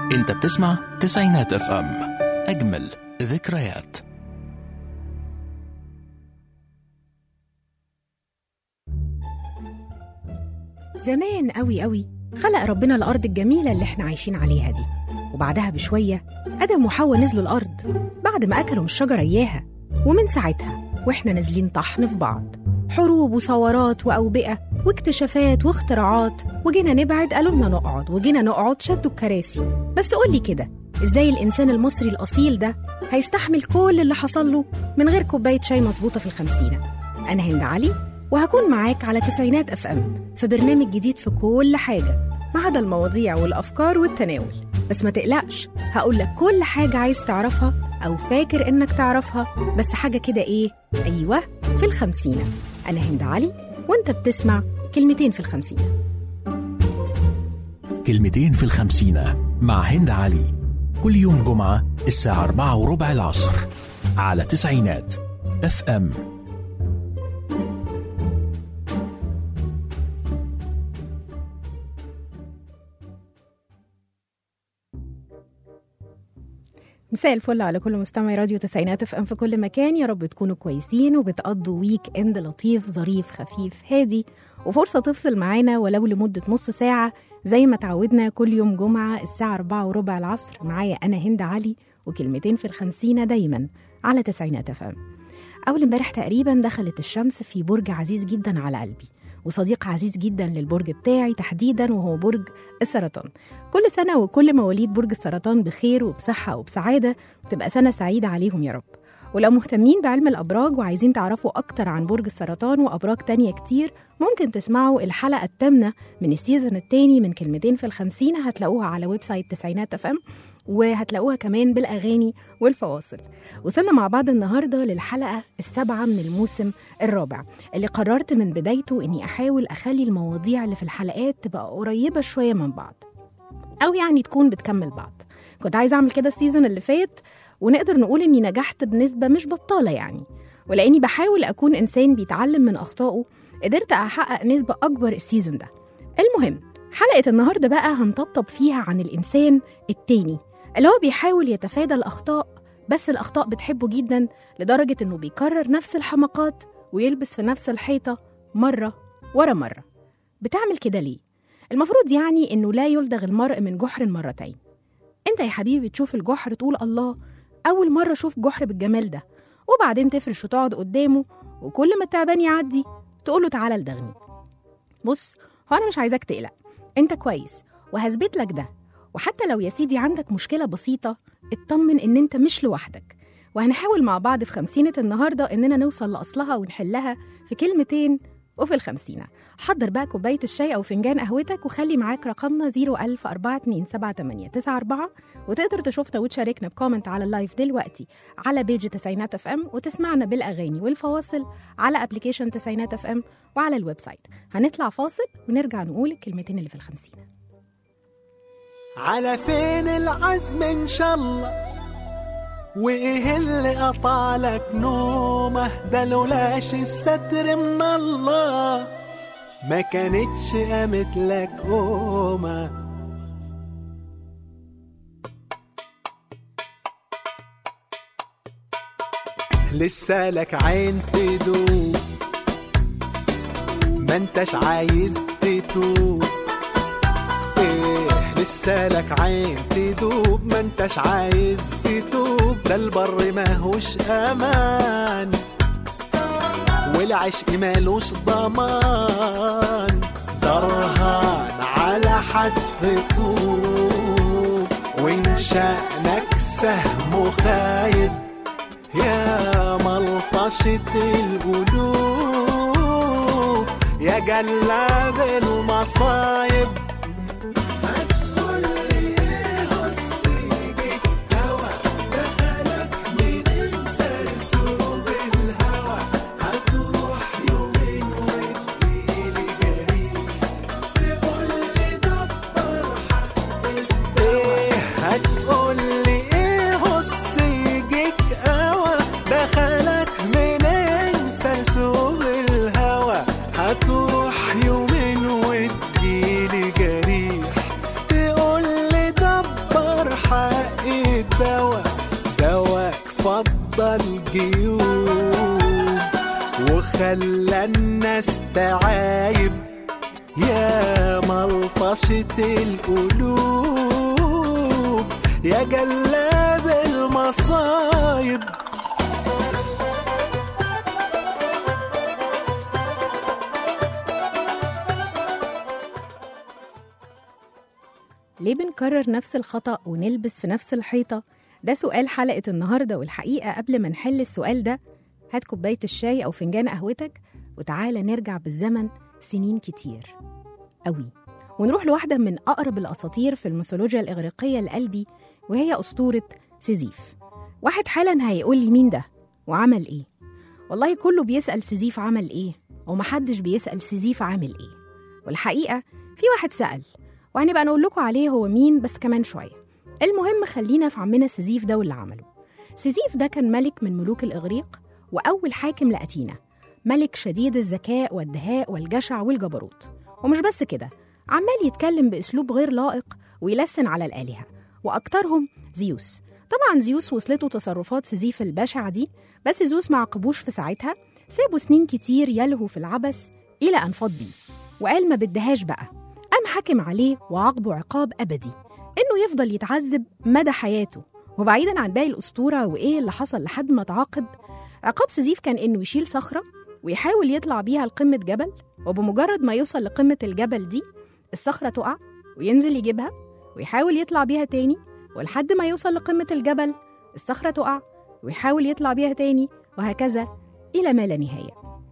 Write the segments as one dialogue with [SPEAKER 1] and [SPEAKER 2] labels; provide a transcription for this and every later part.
[SPEAKER 1] انت بتسمع تسعينات اف ام اجمل ذكريات
[SPEAKER 2] زمان قوي قوي خلق ربنا الأرض الجميلة اللي احنا عايشين عليها دي وبعدها بشوية آدم وحواء نزلوا الأرض بعد ما أكلوا من الشجرة إياها ومن ساعتها وإحنا نازلين طحن في بعض حروب وثورات وأوبئة واكتشافات واختراعات وجينا نبعد قالوا لنا نقعد وجينا نقعد شدوا الكراسي بس قولي كده إزاي الإنسان المصري الأصيل ده هيستحمل كل اللي حصل له من غير كوباية شاي مظبوطة في الخمسينة أنا هند علي وهكون معاك على تسعينات اف ام في برنامج جديد في كل حاجه ما عدا المواضيع والافكار والتناول بس ما تقلقش هقول لك كل حاجه عايز تعرفها او فاكر انك تعرفها بس حاجه كده ايه ايوه في الخمسينه انا هند علي وانت بتسمع كلمتين في الخمسينه
[SPEAKER 1] كلمتين في الخمسينة مع هند علي كل يوم جمعة الساعة أربعة وربع العصر على تسعينات اف ام
[SPEAKER 2] مساء الفل على كل مستمعي راديو تسعينات اف ام في كل مكان يا رب تكونوا كويسين وبتقضوا ويك اند لطيف ظريف خفيف هادي وفرصة تفصل معانا ولو لمدة نص ساعة زي ما تعودنا كل يوم جمعة الساعة أربعة وربع العصر معايا أنا هند علي وكلمتين في الخمسينة دايما على تسعينات اف ام أول امبارح تقريبا دخلت الشمس في برج عزيز جدا على قلبي وصديق عزيز جدا للبرج بتاعي تحديدا وهو برج السرطان كل سنة وكل مواليد برج السرطان بخير وبصحة وبسعادة وتبقى سنة سعيدة عليهم يا رب ولو مهتمين بعلم الأبراج وعايزين تعرفوا أكتر عن برج السرطان وأبراج تانية كتير ممكن تسمعوا الحلقة الثامنة من السيزون التاني من كلمتين في الخمسين هتلاقوها على ويب سايت تسعينات اف ام وهتلاقوها كمان بالأغاني والفواصل وصلنا مع بعض النهاردة للحلقة السابعة من الموسم الرابع اللي قررت من بدايته إني أحاول أخلي المواضيع اللي في الحلقات تبقى قريبة شوية من بعض أو يعني تكون بتكمل بعض كنت عايزة أعمل كده السيزون اللي فات ونقدر نقول إني نجحت بنسبة مش بطالة يعني ولأني بحاول أكون إنسان بيتعلم من أخطائه قدرت أحقق نسبة أكبر السيزون ده المهم حلقة النهاردة بقى هنطبطب فيها عن الإنسان التاني اللي هو بيحاول يتفادى الأخطاء بس الأخطاء بتحبه جدا لدرجة إنه بيكرر نفس الحماقات ويلبس في نفس الحيطة مرة ورا مرة بتعمل كده ليه؟ المفروض يعني إنه لا يلدغ المرء من جحر مرتين أنت يا حبيبي تشوف الجحر تقول الله أول مرة أشوف جحر بالجمال ده وبعدين تفرش وتقعد قدامه وكل ما التعبان يعدي تقوله تعالى لدغني بص هو أنا مش عايزاك تقلق أنت كويس وهثبت لك ده وحتى لو يا سيدي عندك مشكلة بسيطة اطمن إن أنت مش لوحدك وهنحاول مع بعض في خمسينة النهاردة إننا نوصل لأصلها ونحلها في كلمتين وفي الخمسينة حضر بقى كوباية الشاي أو فنجان قهوتك وخلي معاك رقمنا 010427894 وتقدر تشوفنا وتشاركنا بكومنت على اللايف دلوقتي على بيج تسعينات اف ام وتسمعنا بالأغاني والفواصل على ابلكيشن تسعينات اف ام وعلى الويب سايت هنطلع فاصل ونرجع نقول الكلمتين اللي في الخمسينة
[SPEAKER 3] على فين العزم ان شاء الله وايه اللي قطع لك نومه ده لولاش الستر من الله ما كانتش قامت لك قومه لسه لك عين تدوب ما انتش عايز تتوب ايه لسه لك عين تدوب ما انتش عايز تتوب ده البر ماهوش امان والعشق مالوش ضمان درهان على حتف طوب وان شأنك سهم خايب يا ملطشة القلوب يا جلاد المصايب ايه هتقولي ايه هص يجيك قوى دخلك منين سرسوب الهوى هتروح يومين وتجيلي جريح طشت القلوب يا جلاب المصايب
[SPEAKER 2] ليه بنكرر نفس الخطأ ونلبس في نفس الحيطة؟ ده سؤال حلقة النهاردة والحقيقة قبل ما نحل السؤال ده هات كوباية الشاي أو فنجان قهوتك وتعالى نرجع بالزمن سنين كتير أوي ونروح لواحدة من أقرب الأساطير في الميثولوجيا الإغريقية لقلبي وهي أسطورة سيزيف واحد حالا هيقول لي مين ده وعمل إيه والله كله بيسأل سيزيف عمل إيه ومحدش بيسأل سيزيف عامل إيه والحقيقة في واحد سأل وهنبقى نقول لكم عليه هو مين بس كمان شوية المهم خلينا في عمنا سيزيف ده واللي عمله سيزيف ده كان ملك من ملوك الإغريق وأول حاكم لأتينا ملك شديد الذكاء والدهاء والجشع والجبروت ومش بس كده عمال يتكلم بأسلوب غير لائق ويلسن على الآلهة وأكترهم زيوس طبعا زيوس وصلته تصرفات سيزيف البشعة دي بس زيوس ما عاقبوش في ساعتها سابوا سنين كتير يلهو في العبث إلى أن فاض بيه وقال ما بدهاش بقى قام حكم عليه وعاقبه عقاب أبدي إنه يفضل يتعذب مدى حياته وبعيدا عن باقي الأسطورة وإيه اللي حصل لحد ما اتعاقب عقاب سيزيف كان إنه يشيل صخرة ويحاول يطلع بيها لقمة جبل وبمجرد ما يوصل لقمة الجبل دي الصخرة تقع وينزل يجيبها ويحاول يطلع بيها تاني ولحد ما يوصل لقمة الجبل الصخرة تقع ويحاول يطلع بيها تاني وهكذا إلى ما لا نهاية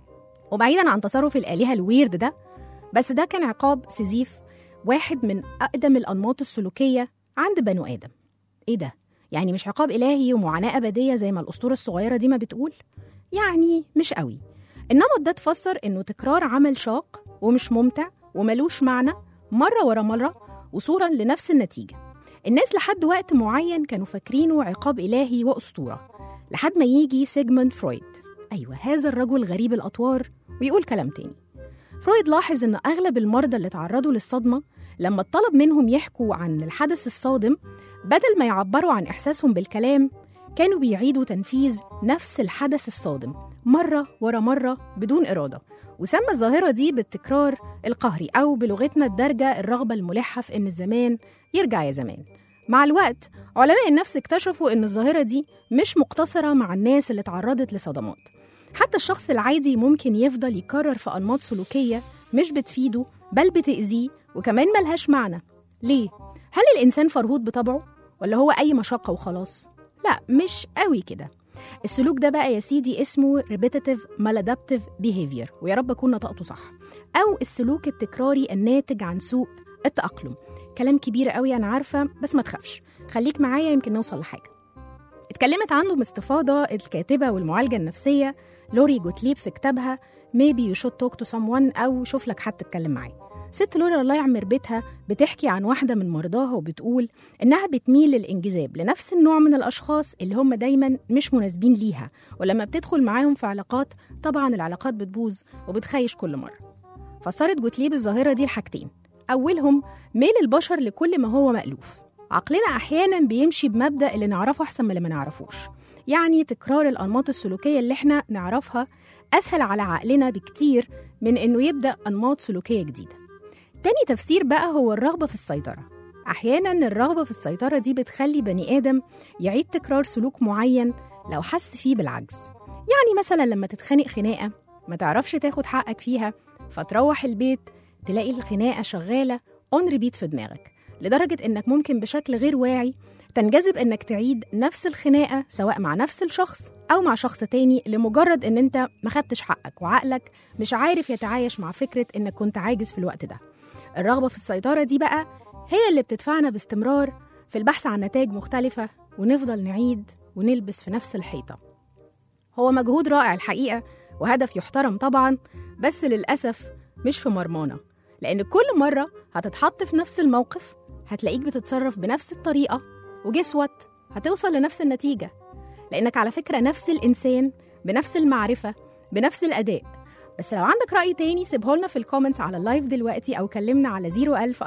[SPEAKER 2] وبعيدا عن تصرف الآلهة الويرد ده بس ده كان عقاب سيزيف واحد من أقدم الأنماط السلوكية عند بنو آدم إيه ده؟ يعني مش عقاب إلهي ومعاناة أبدية زي ما الأسطورة الصغيرة دي ما بتقول؟ يعني مش قوي النمط ده تفسر إنه تكرار عمل شاق ومش ممتع وملوش معنى مرة ورا مرة وصولا لنفس النتيجة الناس لحد وقت معين كانوا فاكرينه عقاب إلهي وأسطورة لحد ما يجي سيجموند فرويد أيوة هذا الرجل غريب الأطوار ويقول كلام تاني فرويد لاحظ إن أغلب المرضى اللي تعرضوا للصدمة لما اتطلب منهم يحكوا عن الحدث الصادم بدل ما يعبروا عن إحساسهم بالكلام كانوا بيعيدوا تنفيذ نفس الحدث الصادم مرة ورا مرة بدون إرادة وسمى الظاهرة دي بالتكرار القهري أو بلغتنا الدارجة الرغبة الملحة في إن الزمان يرجع يا زمان مع الوقت علماء النفس اكتشفوا إن الظاهرة دي مش مقتصرة مع الناس اللي تعرضت لصدمات حتى الشخص العادي ممكن يفضل يكرر في أنماط سلوكية مش بتفيده بل بتأذيه وكمان ملهاش معنى ليه؟ هل الإنسان فرهود بطبعه؟ ولا هو أي مشقة وخلاص؟ لا مش قوي كده السلوك ده بقى يا سيدي اسمه repetitive maladaptive behavior ويا رب أكون نطقته صح أو السلوك التكراري الناتج عن سوء التأقلم كلام كبير قوي أنا عارفة بس ما تخافش خليك معايا يمكن نوصل لحاجة اتكلمت عنه باستفاضة الكاتبة والمعالجة النفسية لوري جوتليب في كتابها Maybe you should talk to someone أو شوف لك حد تتكلم معاه ست لوري الله يعمر بيتها بتحكي عن واحدة من مرضاها وبتقول إنها بتميل للإنجذاب لنفس النوع من الأشخاص اللي هم دايما مش مناسبين ليها ولما بتدخل معاهم في علاقات طبعا العلاقات بتبوظ وبتخيش كل مرة فسرت جوتليب الظاهرة دي لحاجتين أولهم ميل البشر لكل ما هو مألوف عقلنا أحيانا بيمشي بمبدأ اللي نعرفه أحسن من اللي ما نعرفوش يعني تكرار الأنماط السلوكية اللي احنا نعرفها أسهل على عقلنا بكتير من إنه يبدأ أنماط سلوكية جديدة تاني تفسير بقى هو الرغبة في السيطرة أحيانا الرغبة في السيطرة دي بتخلي بني آدم يعيد تكرار سلوك معين لو حس فيه بالعجز يعني مثلا لما تتخانق خناقة ما تعرفش تاخد حقك فيها فتروح البيت تلاقي الخناقة شغالة اون ريبيت في دماغك لدرجة إنك ممكن بشكل غير واعي تنجذب إنك تعيد نفس الخناقة سواء مع نفس الشخص أو مع شخص تاني لمجرد إن أنت ما خدتش حقك وعقلك مش عارف يتعايش مع فكرة إنك كنت عاجز في الوقت ده الرغبة في السيطرة دي بقى هي اللي بتدفعنا باستمرار في البحث عن نتائج مختلفة ونفضل نعيد ونلبس في نفس الحيطة هو مجهود رائع الحقيقة وهدف يحترم طبعا بس للأسف مش في مرمانة لأن كل مرة هتتحط في نفس الموقف هتلاقيك بتتصرف بنفس الطريقة وجسوت هتوصل لنفس النتيجة لأنك على فكرة نفس الإنسان بنفس المعرفة بنفس الأداء بس لو عندك رأي تاني سيبه لنا في الكومنتس على اللايف دلوقتي أو كلمنا على 01000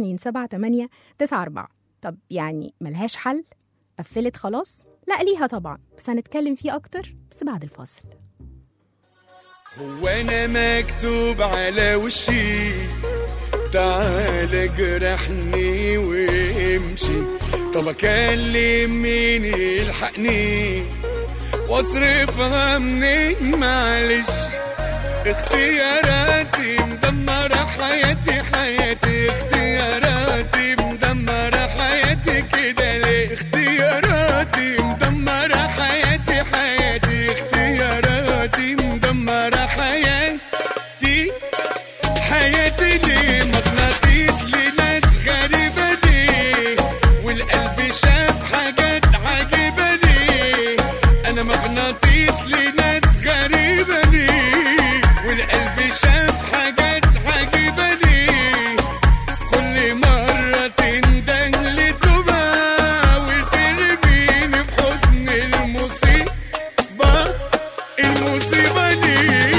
[SPEAKER 2] 427 94 طب يعني ملهاش حل؟ قفلت خلاص؟ لا ليها طبعا بس هنتكلم فيه أكتر بس بعد الفاصل
[SPEAKER 4] هو انا مكتوب على وشي تعالى جرحني وامشي طب اكلم مين يلحقني واصرفها منين معلش اختياراتي مدمرة حياتي حياتي اختياراتي مدمرة حياتي كده ليه اختياراتي مدمرة حياتي حياتي اختياراتي مدمرة حياتي حياتي ليه مغناطيس لناس غريبة ليه والقلب شاف حاجات عجيبة ليه أنا مغناطيس لناس غريبة ليه والقلب شاف حاجات عجيبة ليه كل مرة تنده لتوبة وترميني في حضن المصيبة المصيبة ليه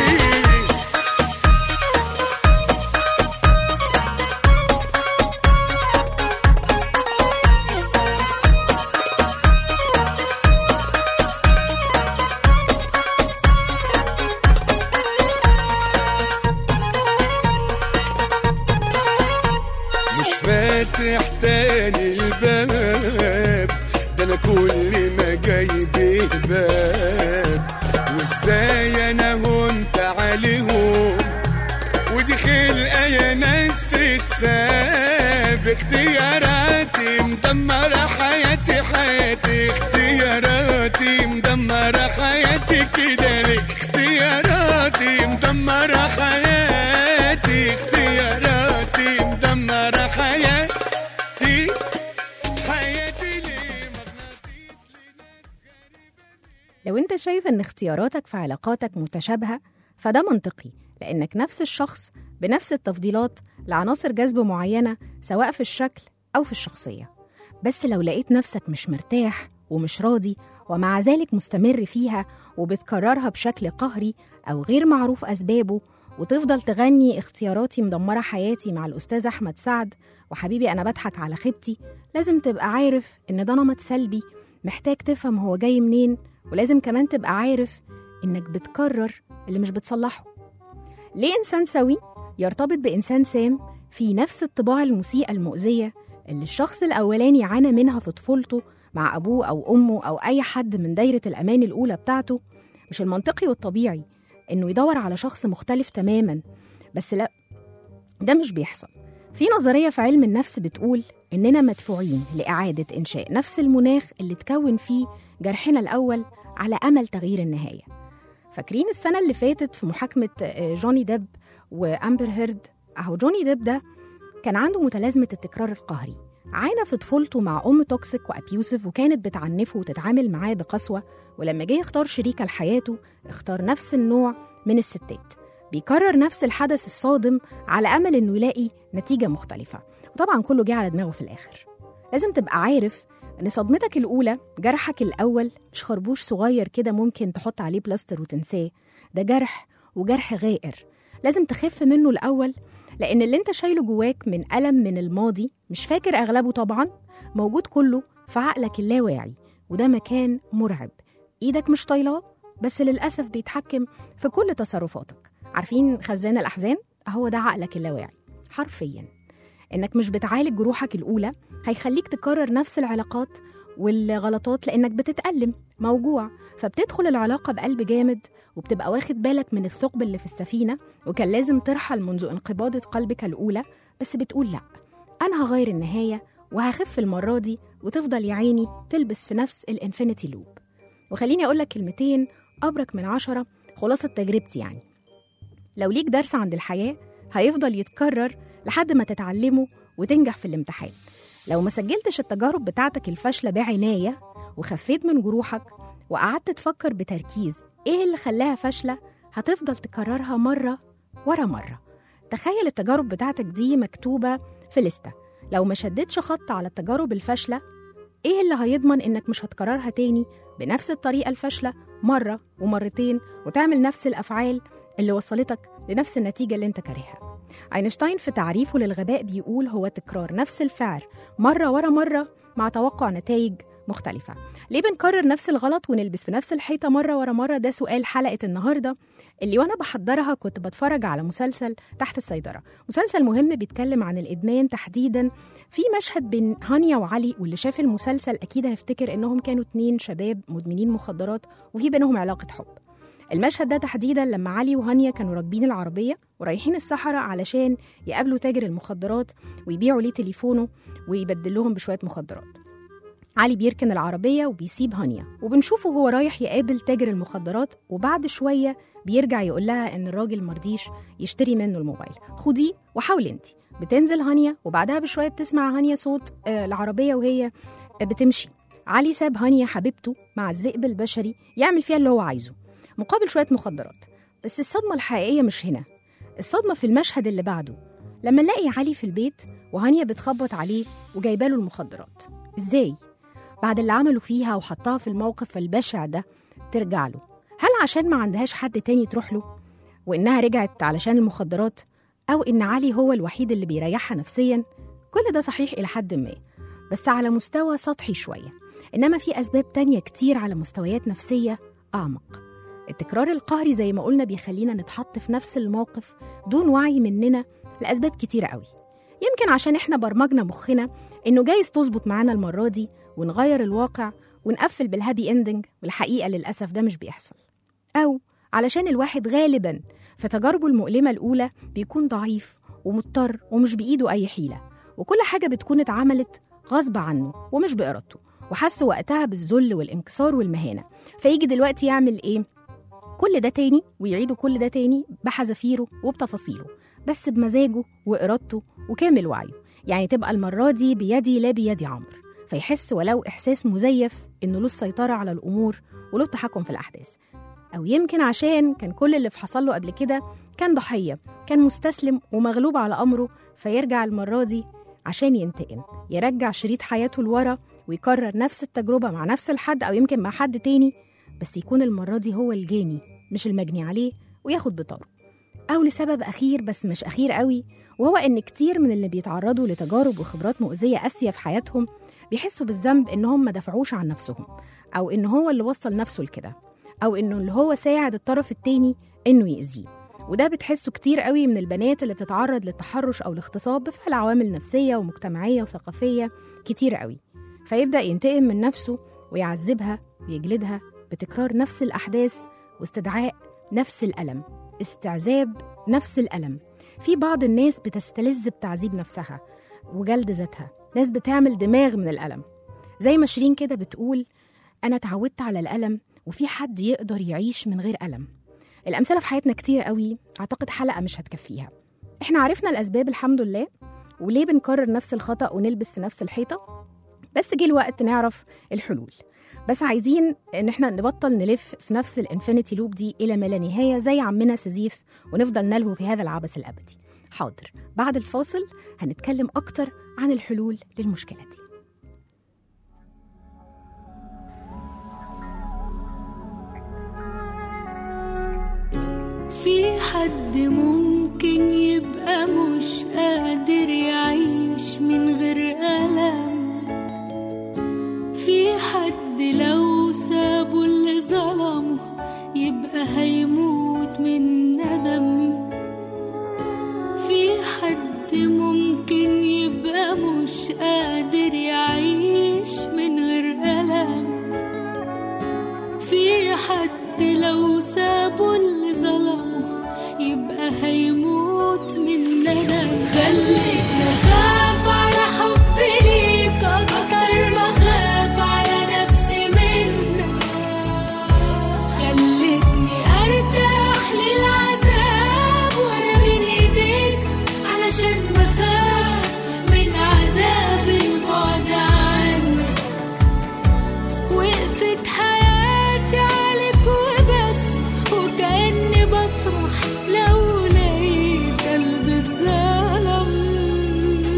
[SPEAKER 4] مش فاتح تاني الباب ده انا كل ما جايب الباب وازاي انا هنت عليهم ودي خلقه يا ناس تتساب اختياراتي مدمره حياتي حياتي اختياراتي مدمره حياتي كده ليه اختياراتي مدمره حياتي اختياراتي مدمره حياتي حياتي ليه مغناطيس
[SPEAKER 2] لو انت شايف ان اختياراتك في علاقاتك متشابهة فده منطقي لانك نفس الشخص بنفس التفضيلات لعناصر جذب معينة سواء في الشكل أو في الشخصية بس لو لقيت نفسك مش مرتاح ومش راضي ومع ذلك مستمر فيها وبتكررها بشكل قهري أو غير معروف أسبابه وتفضل تغني اختياراتي مدمرة حياتي مع الأستاذ أحمد سعد وحبيبي أنا بضحك على خيبتي لازم تبقى عارف إن ده نمط سلبي محتاج تفهم هو جاي منين ولازم كمان تبقى عارف إنك بتكرر اللي مش بتصلحه ليه إنسان سوي يرتبط بإنسان سام في نفس الطباع المسيئة المؤذية اللي الشخص الأولاني عانى منها في طفولته مع أبوه أو أمه أو أي حد من دايرة الأمان الأولى بتاعته مش المنطقي والطبيعي إنه يدور على شخص مختلف تماما بس لا ده مش بيحصل في نظرية في علم النفس بتقول إننا مدفوعين لإعادة إنشاء نفس المناخ اللي تكون فيه جرحنا الأول على أمل تغيير النهاية فاكرين السنة اللي فاتت في محاكمة آه، جوني ديب وأمبر هيرد أهو جوني ديب ده كان عنده متلازمة التكرار القهري عانى في طفولته مع أم توكسيك وأبيوسف وكانت بتعنفه وتتعامل معاه بقسوة ولما جه يختار شريكة لحياته اختار نفس النوع من الستات بيكرر نفس الحدث الصادم على أمل إنه يلاقي نتيجة مختلفة وطبعا كله جه على دماغه في الآخر لازم تبقى عارف إن صدمتك الأولى جرحك الأول مش خربوش صغير كده ممكن تحط عليه بلاستر وتنساه ده جرح وجرح غائر لازم تخف منه الأول لأن اللي أنت شايله جواك من ألم من الماضي مش فاكر أغلبه طبعا موجود كله في عقلك اللاواعي وده مكان مرعب إيدك مش طايلاه بس للأسف بيتحكم في كل تصرفاتك عارفين خزان الأحزان؟ هو ده عقلك اللاواعي حرفيا إنك مش بتعالج جروحك الأولى هيخليك تكرر نفس العلاقات والغلطات لأنك بتتألم موجوع فبتدخل العلاقة بقلب جامد وبتبقى واخد بالك من الثقب اللي في السفينة وكان لازم ترحل منذ انقباضة قلبك الأولى بس بتقول لأ أنا هغير النهاية وهخف المرة دي وتفضل يا عيني تلبس في نفس الانفينيتي لوب وخليني أقول لك كلمتين أبرك من عشرة خلاصة تجربتي يعني لو ليك درس عند الحياة هيفضل يتكرر لحد ما تتعلمه وتنجح في الامتحان لو ما سجلتش التجارب بتاعتك الفاشلة بعناية وخفيت من جروحك وقعدت تفكر بتركيز ايه اللي خلاها فاشلة هتفضل تكررها مرة ورا مرة تخيل التجارب بتاعتك دي مكتوبة في لستة لو ما شدتش خط على التجارب الفاشلة ايه اللي هيضمن انك مش هتكررها تاني بنفس الطريقة الفاشلة مرة ومرتين وتعمل نفس الأفعال اللي وصلتك لنفس النتيجة اللي انت كارهها أينشتاين في تعريفه للغباء بيقول هو تكرار نفس الفعل مرة ورا مرة مع توقع نتائج مختلفة ليه بنكرر نفس الغلط ونلبس في نفس الحيطة مرة ورا مرة ده سؤال حلقة النهاردة اللي وأنا بحضرها كنت بتفرج على مسلسل تحت السيطرة مسلسل مهم بيتكلم عن الإدمان تحديدا في مشهد بين هانيا وعلي واللي شاف المسلسل أكيد هيفتكر إنهم كانوا اتنين شباب مدمنين مخدرات وفي بينهم علاقة حب المشهد ده تحديدا لما علي وهانيا كانوا راكبين العربية ورايحين الصحراء علشان يقابلوا تاجر المخدرات ويبيعوا ليه تليفونه ويبدل لهم بشوية مخدرات علي بيركن العربية وبيسيب هانيا وبنشوفه هو رايح يقابل تاجر المخدرات وبعد شوية بيرجع يقول لها إن الراجل مرضيش يشتري منه الموبايل خديه وحاولي انت بتنزل هانيا وبعدها بشوية بتسمع هانيا صوت آه، العربية وهي آه، بتمشي علي ساب هانيا حبيبته مع الذئب البشري يعمل فيها اللي هو عايزه مقابل شوية مخدرات بس الصدمة الحقيقية مش هنا الصدمة في المشهد اللي بعده لما نلاقي علي في البيت وهانيا بتخبط عليه وجايباله المخدرات ازاي؟ بعد اللي عملوا فيها وحطها في الموقف البشع ده ترجع له هل عشان ما عندهاش حد تاني تروح له وإنها رجعت علشان المخدرات أو إن علي هو الوحيد اللي بيريحها نفسيا كل ده صحيح إلى حد ما بس على مستوى سطحي شوية إنما في أسباب تانية كتير على مستويات نفسية أعمق التكرار القهري زي ما قلنا بيخلينا نتحط في نفس الموقف دون وعي مننا لأسباب كتيرة قوي يمكن عشان إحنا برمجنا مخنا إنه جايز تظبط معانا المرة دي ونغير الواقع ونقفل بالهابي اندنج والحقيقة للأسف ده مش بيحصل أو علشان الواحد غالبا في تجاربه المؤلمة الأولى بيكون ضعيف ومضطر ومش بإيده أي حيلة وكل حاجة بتكون اتعملت غصب عنه ومش بإرادته وحس وقتها بالذل والانكسار والمهانة فيجي دلوقتي يعمل إيه؟ كل ده تاني ويعيدوا كل ده تاني بحذافيره وبتفاصيله بس بمزاجه وإرادته وكامل وعيه يعني تبقى المرة دي بيدي لا بيد عمرو فيحس ولو إحساس مزيف إنه له السيطرة على الأمور وله التحكم في الأحداث أو يمكن عشان كان كل اللي حصل له قبل كده كان ضحية كان مستسلم ومغلوب على أمره فيرجع المرة دي عشان ينتقم يرجع شريط حياته لورا ويكرر نفس التجربة مع نفس الحد أو يمكن مع حد تاني بس يكون المرة دي هو الجاني مش المجني عليه وياخد بطاره أو لسبب أخير بس مش أخير قوي وهو إن كتير من اللي بيتعرضوا لتجارب وخبرات مؤذية قاسية في حياتهم بيحسوا بالذنب إنهم ما دفعوش عن نفسهم أو إن هو اللي وصل نفسه لكده أو إنه اللي هو ساعد الطرف التاني إنه يأذيه وده بتحسه كتير قوي من البنات اللي بتتعرض للتحرش أو الاغتصاب بفعل عوامل نفسية ومجتمعية وثقافية كتير قوي فيبدأ ينتقم من نفسه ويعذبها ويجلدها بتكرار نفس الأحداث واستدعاء نفس الألم استعذاب نفس الألم في بعض الناس بتستلذ بتعذيب نفسها وجلد ذاتها ناس بتعمل دماغ من الألم زي ما شيرين كده بتقول أنا اتعودت على الألم وفي حد يقدر يعيش من غير ألم الأمثلة في حياتنا كتير قوي أعتقد حلقة مش هتكفيها إحنا عرفنا الأسباب الحمد لله وليه بنكرر نفس الخطأ ونلبس في نفس الحيطة بس جه الوقت نعرف الحلول بس عايزين ان احنا نبطل نلف في نفس الانفينيتي لوب دي الى ما لا نهايه زي عمنا سيزيف ونفضل نلهو في هذا العبث الابدي حاضر بعد الفاصل هنتكلم اكتر عن الحلول للمشكله دي
[SPEAKER 5] في حد ممكن يبقى مش قادر يعيش من غير ألم في حد لو سابوا اللي ظلمه يبقى هيموت من ندم في حد ممكن يبقى مش قادر يعيش من غير ألم في حد لو سابوا اللي ظلمه يبقى هيموت من ندم خليك نخاف على حبي ليك أكتر ما خاف على نفسي منك خلتني أرتاح للعذاب وأنا بين إيديك علشان بخاف من عذاب البعد عنك وقفت حياتي عليك وبس وكأني بفرح لو لقيت قلبي اتظلم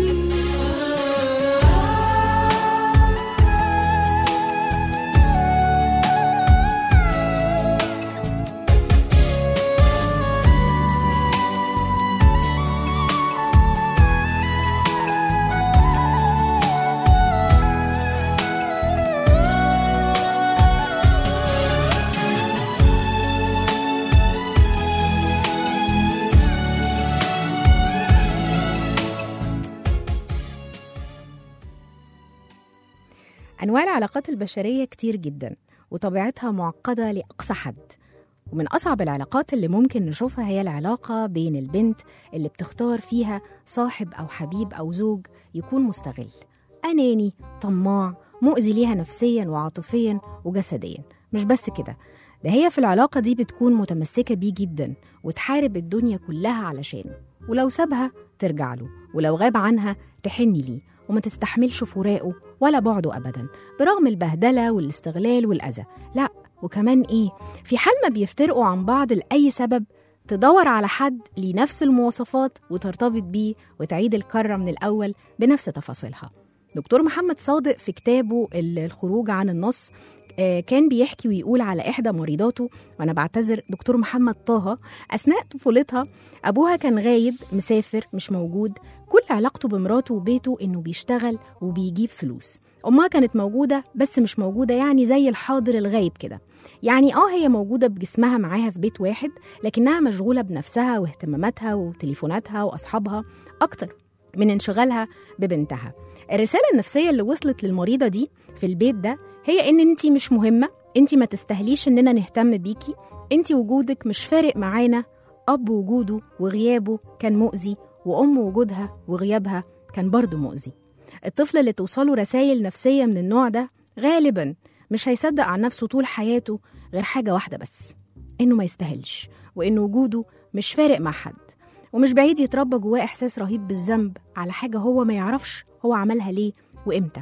[SPEAKER 2] أنواع العلاقات البشرية كتير جدا وطبيعتها معقدة لأقصى حد ومن أصعب العلاقات اللي ممكن نشوفها هي العلاقة بين البنت اللي بتختار فيها صاحب أو حبيب أو زوج يكون مستغل أناني طماع مؤذي ليها نفسيا وعاطفيا وجسديا مش بس كده ده هي في العلاقة دي بتكون متمسكة بيه جدا وتحارب الدنيا كلها علشانه ولو سابها ترجع له ولو غاب عنها تحن ليه وما تستحملش فراقه ولا بعده أبدا برغم البهدلة والاستغلال والأذى لا وكمان إيه في حال ما بيفترقوا عن بعض لأي سبب تدور على حد ليه نفس المواصفات وترتبط بيه وتعيد الكرة من الأول بنفس تفاصيلها دكتور محمد صادق في كتابه الخروج عن النص آه، كان بيحكي ويقول على إحدى مريضاته وأنا بعتذر دكتور محمد طه أثناء طفولتها أبوها كان غايب مسافر مش موجود كل علاقته بمراته وبيته إنه بيشتغل وبيجيب فلوس أمها كانت موجودة بس مش موجودة يعني زي الحاضر الغايب كده يعني آه هي موجودة بجسمها معاها في بيت واحد لكنها مشغولة بنفسها واهتماماتها وتليفوناتها وأصحابها أكتر من انشغالها ببنتها الرسالة النفسية اللي وصلت للمريضة دي في البيت ده هي إن أنت مش مهمة أنت ما تستاهليش إننا نهتم بيكي أنت وجودك مش فارق معانا أب وجوده وغيابه كان مؤذي وأم وجودها وغيابها كان برضه مؤذي الطفل اللي توصله رسائل نفسية من النوع ده غالبا مش هيصدق عن نفسه طول حياته غير حاجة واحدة بس إنه ما يستاهلش وإن وجوده مش فارق مع حد ومش بعيد يتربى جواه إحساس رهيب بالذنب على حاجة هو ما يعرفش هو عملها ليه وإمتى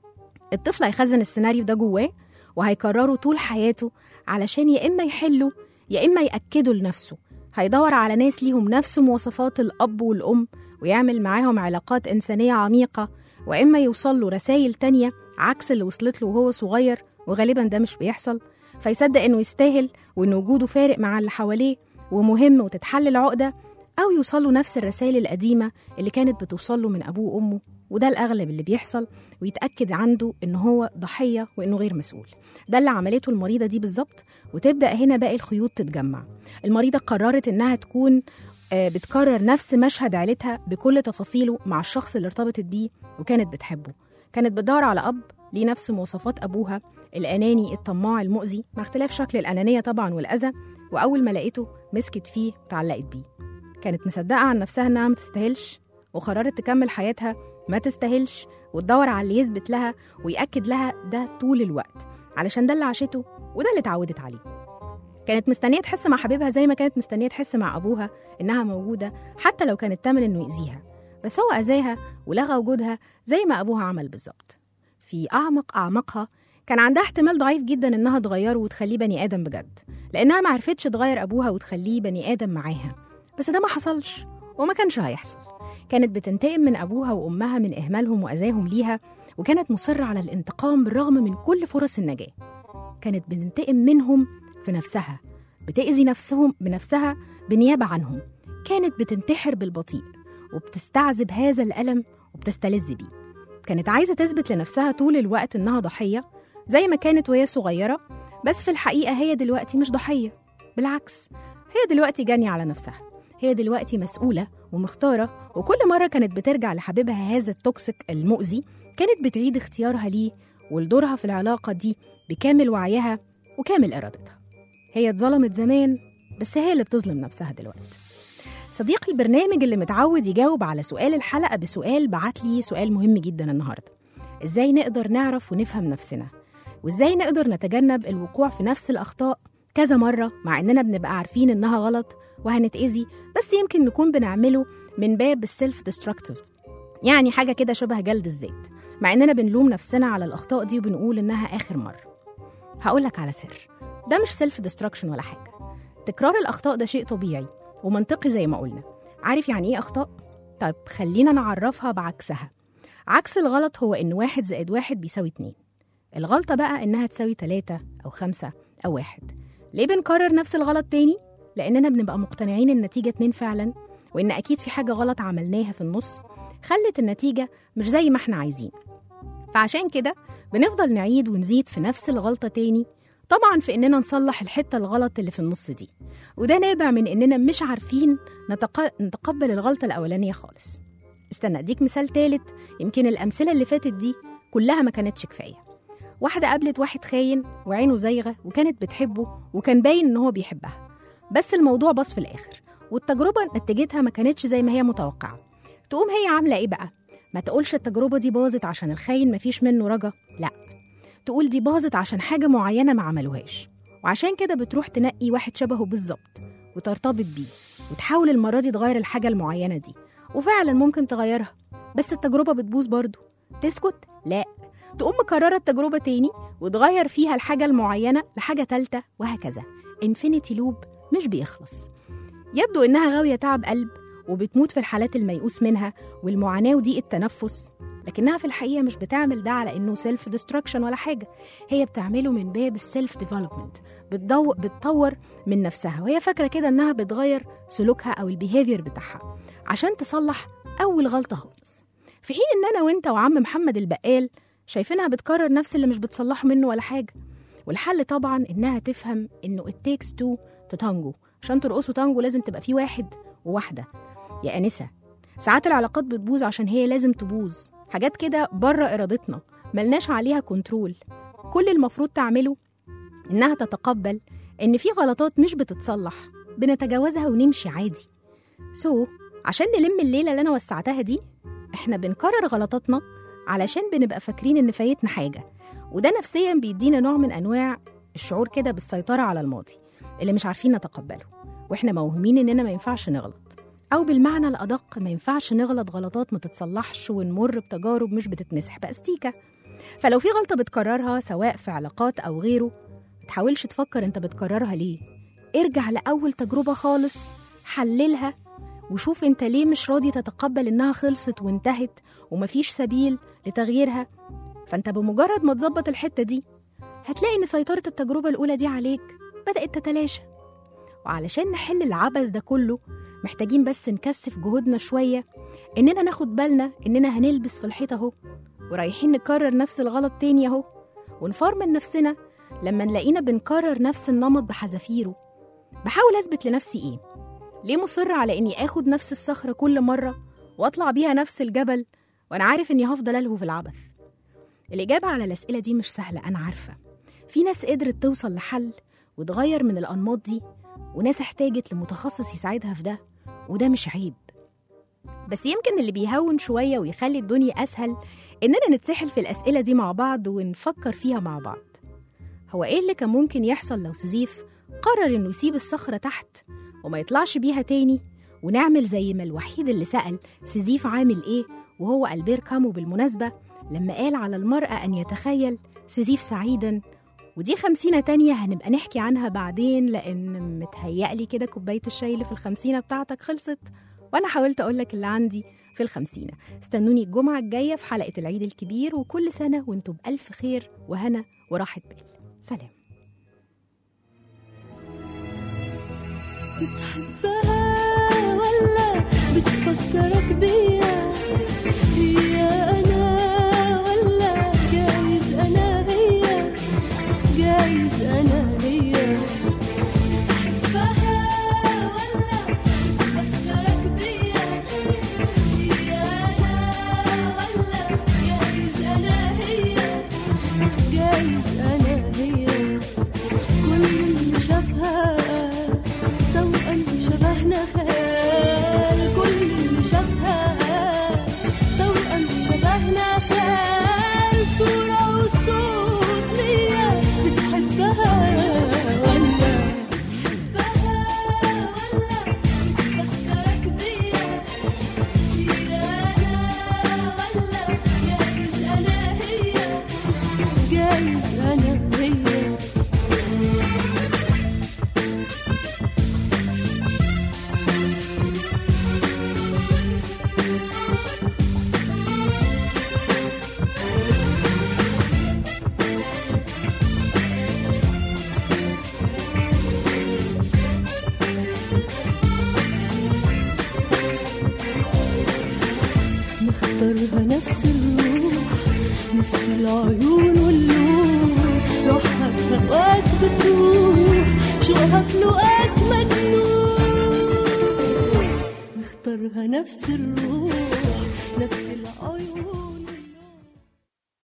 [SPEAKER 2] الطفل هيخزن السيناريو ده جواه وهيكرره طول حياته علشان يا إما يحله يا إما يأكده لنفسه هيدور على ناس ليهم نفس مواصفات الأب والأم ويعمل معاهم علاقات إنسانية عميقة وإما يوصل له رسائل تانية عكس اللي وصلت له وهو صغير وغالبا ده مش بيحصل فيصدق إنه يستاهل وإن وجوده فارق مع اللي حواليه ومهم وتتحل العقدة أو يوصل له نفس الرسائل القديمة اللي كانت بتوصل له من أبوه وأمه وده الأغلب اللي بيحصل ويتأكد عنده إن هو ضحية وإنه غير مسؤول ده اللي عملته المريضة دي بالظبط وتبدأ هنا باقي الخيوط تتجمع المريضة قررت إنها تكون آه، بتكرر نفس مشهد عيلتها بكل تفاصيله مع الشخص اللي ارتبطت بيه وكانت بتحبه كانت بتدور على أب ليه نفس مواصفات أبوها الأناني الطماع المؤذي مع اختلاف شكل الأنانية طبعا والأذى وأول ما لقيته مسكت فيه وتعلقت بيه كانت مصدقة عن نفسها إنها ما تستاهلش وقررت تكمل حياتها ما تستاهلش وتدور على اللي يثبت لها ويأكد لها ده طول الوقت علشان ده اللي عاشته وده اللي اتعودت عليه كانت مستنية تحس مع حبيبها زي ما كانت مستنية تحس مع أبوها إنها موجودة حتى لو كانت تامن إنه يأذيها بس هو أذاها ولغى وجودها زي ما أبوها عمل بالظبط في أعمق أعمقها كان عندها احتمال ضعيف جدا إنها تغيره وتخليه بني آدم بجد لأنها ما عرفتش تغير أبوها وتخليه بني آدم معاها بس ده ما حصلش وما كانش هيحصل كانت بتنتقم من أبوها وأمها من إهمالهم وأذاهم ليها وكانت مصرة على الانتقام بالرغم من كل فرص النجاة كانت بتنتقم منهم في نفسها بتأذي نفسهم بنفسها بنيابة عنهم كانت بتنتحر بالبطيء وبتستعذب هذا الألم وبتستلذ بيه كانت عايزة تثبت لنفسها طول الوقت إنها ضحية زي ما كانت وهي صغيرة بس في الحقيقة هي دلوقتي مش ضحية بالعكس هي دلوقتي جانية على نفسها هي دلوقتي مسؤولة ومختارة وكل مرة كانت بترجع لحبيبها هذا التوكسيك المؤذي كانت بتعيد اختيارها ليه ولدورها في العلاقة دي بكامل وعيها وكامل إرادتها هي اتظلمت زمان بس هي اللي بتظلم نفسها دلوقتي صديق البرنامج اللي متعود يجاوب على سؤال الحلقة بسؤال بعت لي سؤال مهم جدا النهاردة ازاي نقدر نعرف ونفهم نفسنا وازاي نقدر نتجنب الوقوع في نفس الأخطاء كذا مرة مع إننا بنبقى عارفين إنها غلط وهنتأذي بس يمكن نكون بنعمله من باب السيلف ديستركتيف يعني حاجة كده شبه جلد الذات مع إننا بنلوم نفسنا على الأخطاء دي وبنقول إنها آخر مرة هقولك على سر ده مش سيلف ديستركشن ولا حاجة تكرار الأخطاء ده شيء طبيعي ومنطقي زي ما قلنا عارف يعني إيه أخطاء؟ طيب خلينا نعرفها بعكسها عكس الغلط هو إن واحد زائد واحد بيساوي اتنين الغلطة بقى إنها تساوي تلاتة أو خمسة أو واحد ليه بنكرر نفس الغلط تاني؟ لأننا بنبقى مقتنعين النتيجة اتنين فعلا وإن أكيد في حاجة غلط عملناها في النص خلت النتيجة مش زي ما احنا عايزين فعشان كده بنفضل نعيد ونزيد في نفس الغلطة تاني طبعا في إننا نصلح الحتة الغلط اللي في النص دي وده نابع من إننا مش عارفين نتق... نتقبل الغلطة الأولانية خالص استنى أديك مثال تالت يمكن الأمثلة اللي فاتت دي كلها ما كانتش كفاية واحدة قابلت واحد خاين وعينه زايغة وكانت بتحبه وكان باين إن هو بيحبها بس الموضوع باظ في الآخر والتجربة نتيجتها ما كانتش زي ما هي متوقعة تقوم هي عاملة إيه بقى؟ ما تقولش التجربة دي باظت عشان الخاين مفيش منه رجا لا تقول دي باظت عشان حاجة معينة ما عملوهاش وعشان كده بتروح تنقي واحد شبهه بالظبط وترتبط بيه وتحاول المرة دي تغير الحاجة المعينة دي وفعلا ممكن تغيرها بس التجربة بتبوظ برضه تسكت؟ لا تقوم مكررة التجربة تاني وتغير فيها الحاجة المعينة لحاجة تالتة وهكذا انفينيتي لوب مش بيخلص يبدو إنها غاوية تعب قلب وبتموت في الحالات الميؤوس منها والمعاناة وضيق التنفس لكنها في الحقيقة مش بتعمل ده على إنه سيلف ديستركشن ولا حاجة هي بتعمله من باب السيلف ديفلوبمنت بتدو... بتطور من نفسها وهي فاكرة كده إنها بتغير سلوكها أو البيهيفير بتاعها عشان تصلح أول غلطة خالص في حين إن أنا وإنت وعم محمد البقال شايفينها بتكرر نفس اللي مش بتصلحه منه ولا حاجة والحل طبعا إنها تفهم إنه it takes two to tango عشان ترقصوا تانجو لازم تبقى في واحد وواحدة يا أنسة ساعات العلاقات بتبوظ عشان هي لازم تبوظ حاجات كده بره إرادتنا ملناش عليها كنترول كل المفروض تعمله إنها تتقبل إن في غلطات مش بتتصلح بنتجاوزها ونمشي عادي سو so, عشان نلم الليلة اللي أنا وسعتها دي إحنا بنكرر غلطاتنا علشان بنبقى فاكرين إن فايتنا حاجة وده نفسيا بيدينا نوع من أنواع الشعور كده بالسيطرة على الماضي اللي مش عارفين نتقبله واحنا موهومين اننا ما ينفعش نغلط او بالمعنى الادق ما ينفعش نغلط غلطات ما تتصلحش ونمر بتجارب مش بتتمسح باستيكه فلو في غلطه بتكررها سواء في علاقات او غيره ما تحاولش تفكر انت بتكررها ليه ارجع لاول تجربه خالص حللها وشوف انت ليه مش راضي تتقبل انها خلصت وانتهت ومفيش سبيل لتغييرها فانت بمجرد ما تظبط الحته دي هتلاقي ان سيطره التجربه الاولى دي عليك بدات تتلاشى وعلشان نحل العبث ده كله محتاجين بس نكثف جهودنا شوية إننا ناخد بالنا إننا هنلبس في الحيط أهو ورايحين نكرر نفس الغلط تاني أهو ونفرمل نفسنا لما نلاقينا بنكرر نفس النمط بحذافيره بحاول أثبت لنفسي إيه ليه مصر على إني آخد نفس الصخرة كل مرة وأطلع بيها نفس الجبل وأنا عارف إني هفضل ألهو في العبث الإجابة على الأسئلة دي مش سهلة أنا عارفة في ناس قدرت توصل لحل وتغير من الأنماط دي وناس احتاجت لمتخصص يساعدها في ده وده مش عيب بس يمكن اللي بيهون شوية ويخلي الدنيا أسهل إننا نتسحل في الأسئلة دي مع بعض ونفكر فيها مع بعض هو إيه اللي كان ممكن يحصل لو سيزيف قرر إنه يسيب الصخرة تحت وما يطلعش بيها تاني ونعمل زي ما الوحيد اللي سأل سيزيف عامل إيه وهو ألبير كامو بالمناسبة لما قال على المرأة أن يتخيل سيزيف سعيدا ودي خمسينة تانية هنبقى نحكي عنها بعدين لأن متهيألي كده كوباية الشاي اللي في الخمسينة بتاعتك خلصت وأنا حاولت أقولك اللي عندي في الخمسينة استنوني الجمعة الجاية في حلقة العيد الكبير وكل سنة وانتم بألف خير وهنا وراحة بال سلام
[SPEAKER 6] بتحبها ولا بتفكرك بيا هي أنا ولا جايز أنا هي جايز أنا هي بتحبها ولا بتفكرك بيا هي أنا ولا جايز أنا هي جايز أنا هي كل اللي شافها توأم شبهنا خيال كل اللي شافها توأم شبهنا خيال صورة والصوت ليا بتحبها ولا بتحبها ولا بتفكرك بيا هي أنا ولا جايز أنا هي جايز أنا هي مختارها نفس الروح نفس العيون واللون روحها في هواك بتروح شوقها في لقاك مجنون مختارها نفس الروح نفس العيون